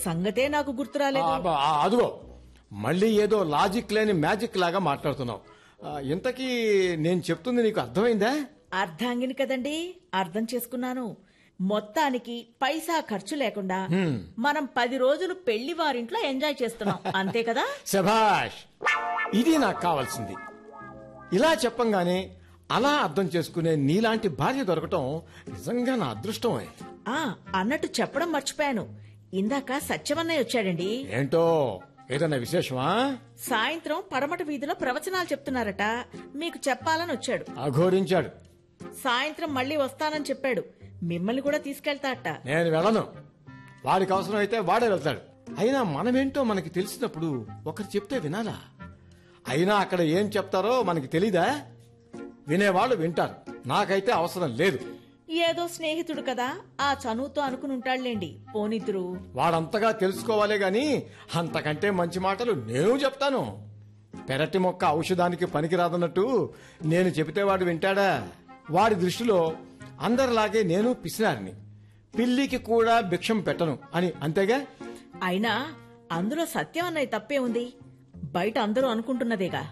సంగతే నాకు గుర్తురాలేదు ఆ, ఆ, అదిగో మళ్ళీ ఏదో లాజిక్ లేని మ్యాజిక్ లాగా మాట్లాడుతున్నావు ఆ, ఇంతకీ నేను చెప్తుంది నీకు అర్థమైందా అర్ధాంగిని కదండి అర్థం చేసుకున్నాను మొత్తానికి పైసా ఖర్చు లేకుండా మనం పది రోజులు పెళ్లి వారింట్లో ఎంజాయ్ చేస్తున్నాం అంతే కదా శభాష్ ఇది నాకు కావాల్సింది ఇలా చెప్పంగానే అలా అర్థం చేసుకునే నీలాంటి భార్య దొరకటం నిజంగా నా అదృష్టమే ఆ అన్నట్టు చెప్పడం మర్చిపోయాను ఇందాక సత్యమన్నయ్య వచ్చాడండి ఏంటో ఏదన్నా విశేషమా సాయంత్రం పడమట వీధిలో ప్రవచనాలు చెప్తున్నారట మీకు చెప్పాలని వచ్చాడు అఘోరించాడు సాయంత్రం మళ్ళీ వస్తానని చెప్పాడు మిమ్మల్ని కూడా తీసుకెళ్తాట నేను వెళ్ళను వాడికి అవసరం అయితే వాడే వెళ్తాడు అయినా మనమేంటో మనకి తెలిసినప్పుడు ఒకరు చెప్తే వినాలా అయినా అక్కడ ఏం చెప్తారో మనకి తెలీదా వినేవాళ్ళు వింటారు నాకైతే అవసరం లేదు ఏదో స్నేహితుడు కదా ఆ చనువుతో అనుకుని ఉంటాడులేండి పోనిద్దురు వాడంతగా తెలుసుకోవాలే గాని అంతకంటే మంచి మాటలు నేను చెప్తాను పెరటి మొక్క ఔషధానికి పనికిరాదన్నట్టు నేను చెబితే వాడు వింటాడా వాడి దృష్టిలో అందరిలాగే నేను పిసినారిని పిల్లికి కూడా భిక్షం పెట్టను అని అంతేగా అయినా అందులో సత్యం అన్నయ్య తప్పే ఉంది బయట అందరూ అనుకుంటున్నదేగా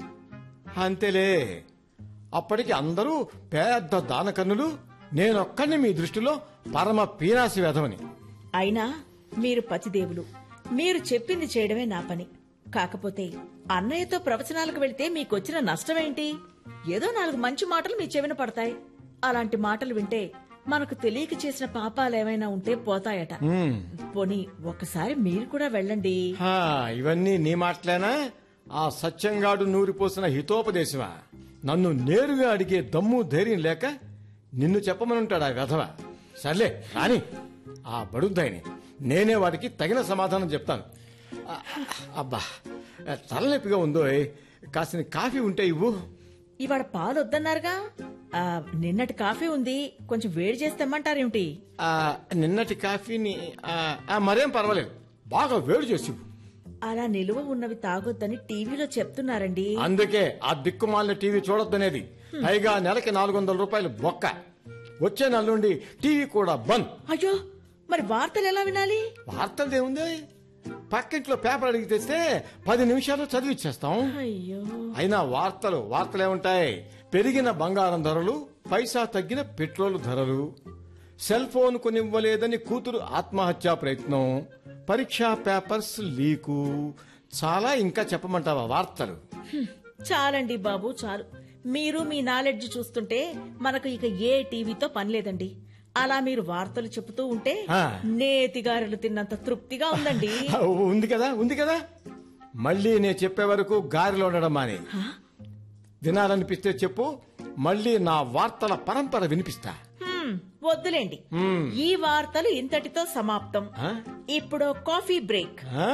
అంతేలే అప్పటికి అందరూ పెద్ద దానకన్నులు నేనొక్కడిని మీ దృష్టిలో పరమ పీనాసి వెధవని అయినా మీరు పతిదేవులు మీరు చెప్పింది చేయడమే నా పని కాకపోతే అన్నయ్యతో ప్రవచనాలకు వెళ్తే మీకొచ్చిన నష్టమేంటి ఏదో నాలుగు మంచి మాటలు మీ చెవిన పడతాయి అలాంటి మాటలు వింటే మనకు తెలియక చేసిన పాపాలు ఏమైనా ఉంటే పోతాయట హ్మ్. పోనీ ఒకసారి మీరు కూడా వెళ్ళండి హా, ఇవన్నీ నీ మాటలేనా ఆ సత్యంగాడు నూరిపోసిన హితోపదేశమా నన్ను నేరుగా అడిగే దమ్ము ధైర్యం లేక నిన్ను చెప్పమనుంటాడు ఆ వెధవ సర్లే రాని ఆ బడుద్దాయిని నేనే వాడికి తగిన సమాధానం చెప్తాను ఆ, అబ్బా తలనొప్పిగా ఉందో కాసిన కాఫీ ఉంటే ఇవ్వు ఇవాళ పాలు వద్దన్నారుగా ఆ, నిన్నటి కాఫీ ఉంది కొంచెం వేడి చేసి తెమ్మంటారేమిటి ఆ, నిన్నటి కాఫీని ఆ, ఆ, మరేం పర్వాలేదు బాగా వేడి చేసి ఇవ్వు. అలా నిలువ ఉన్నవి తాగొద్దని టీవీలో చెప్తున్నారండి అందుకే ఆ దిక్కుమాలిన టీవీ చూడొద్దనేది పైగా నెలకి నాలుగు వందల రూపాయలు బొక్క వచ్చే నెల నుండి టీవీ కూడా బంద్ అయ్యో మరి వార్తలు ఎలా వినాలి వార్తలు ఏముంది పక్కింట్లో పేపర్ అడిగి తెస్తే పది నిమిషాలు చదివిచ్చేస్తాం అయ్యో అయినా వార్తలు వార్తలే ఉంటాయి పెరిగిన బంగారం ధరలు పైసా తగ్గిన పెట్రోల్ ధరలు సెల్ ఫోన్ కొనివ్వలేదని కూతురు ఆత్మహత్యా ప్రయత్నం పరీక్షా పేపర్స్ లీకు చాలా ఇంకా చెప్పమంటావా వార్తలు హ్మ్. చాలండి బాబు చాలు మీరు మీ నాలెడ్జ్ చూస్తుంటే మనకు ఇక ఏ టీవీతో పని లేదండి అలా మీరు వార్తలు చెబుతూ ఉంటే ఆ. నేతిగారెలు తిన్నంత తృప్తిగా ఉందండి ఉంది కదా ఉంది కదా మళ్ళీ నేను చెప్పే వరకు గారిలో ఉండడం మాని వినాలనిపిస్తే చెప్పు మళ్ళీ నా వార్తల పరంపర వినిపిస్తా హ్మ్, వద్దులేండి హ్మ్. ఈ వార్తలు ఇంతటితో సమాప్తం ఆ? ఇప్పుడు కాఫీ బ్రేక్ ఆ?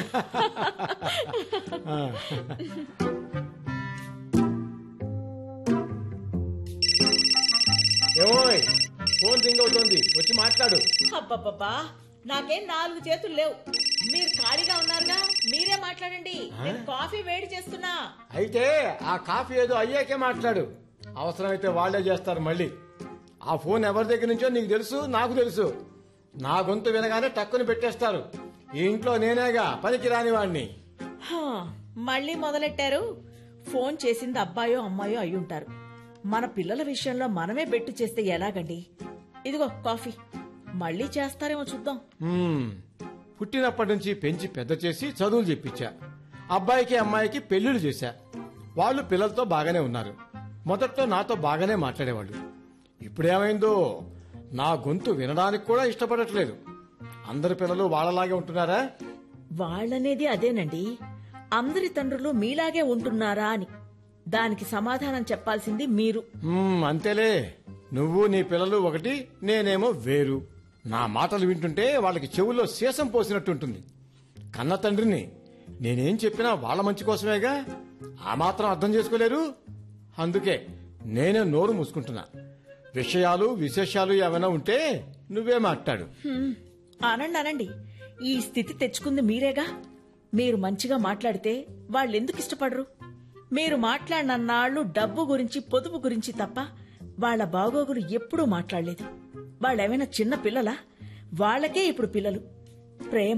ఏమోయ్ ఫోన్ రింగ్ అవుతోంది వచ్చి మాట్లాడు అబ్బబ్బబ్బా నాకేం నాలుగు చేతులు లేవు మీరు ఖాళీగా ఉన్నారుగా మీరే మాట్లాడండి నేను కాఫీ వేడి చేస్తున్నా అయితే ఆ కాఫీ ఏదో అయ్యాకే మాట్లాడు అవసరమైతే వాళ్లే చేస్తారు మళ్ళీ ఆ ఫోన్ ఎవరి దగ్గర నుంచో నీకు తెలుసు నాకు తెలుసు నా గొంతు వినగానే టక్కుని పెట్టేస్తారు ఈ ఇంట్లో నేనేగా పనికి రాని వాడిని హా, మళ్ళీ మొదలెట్టారు ఫోన్ చేసింది అబ్బాయో అమ్మాయో అయ్యుంటారు మన పిల్లల విషయంలో మనమే బెట్టు చేస్తే ఎలాగండి ఇదిగో కాఫీ మళ్ళీ చేస్తారేమో చూద్దాం హ్మ్. పుట్టినప్పటి నుంచి పెంచి పెద్ద చేసి చదువులు చెప్పించా అబ్బాయికి అమ్మాయికి పెళ్లిళ్ళు చేశా వాళ్ళు పిల్లలతో బాగానే ఉన్నారు మొదట్లో నాతో బాగానే మాట్లాడేవాళ్ళు ఇప్పుడేమైందో నా గొంతు వినడానికి కూడా ఇష్టపడట్లేదు అందరి పిల్లలు వాళ్ళలాగే ఉంటున్నారా వాళ్ళనేది అదేనండి అందరి తండ్రులు మీలాగే ఉంటున్నారా అని దానికి సమాధానం చెప్పాల్సింది మీరు మ్మ్, అంతేలే నువ్వు నీ పిల్లలు ఒకటి నేనేమో వేరు నా మాటలు వింటుంటే వాళ్ళకి చెవుల్లో సీసం పోసినట్టుంటుంది కన్న తండ్రిని నేనేం చెప్పినా వాళ్ళ మంచి కోసమేగా ఆ మాత్రం అర్థం చేసుకోలేరు అందుకే నేనే నోరు మూసుకుంటున్నా విషయాలు విశేషాలు ఏమైనా ఉంటే నువ్వే మాట్లాడు హ్మ్, అనండి అనండి ఈ స్థితి తెచ్చుకుంది మీరేగా మీరు మంచిగా మాట్లాడితే వాళ్ళెందుకు ఇష్టపడరు మీరు మాట్లాడినన్నాళ్ళు డబ్బు గురించి పొదుపు గురించి తప్ప వాళ్ళ బాగోగులు ఎప్పుడూ మాట్లాడలేదు వాళ్ళేమైనా చిన్న పిల్లలా వాళ్ళకే ఇప్పుడు పిల్లలు ప్రేమ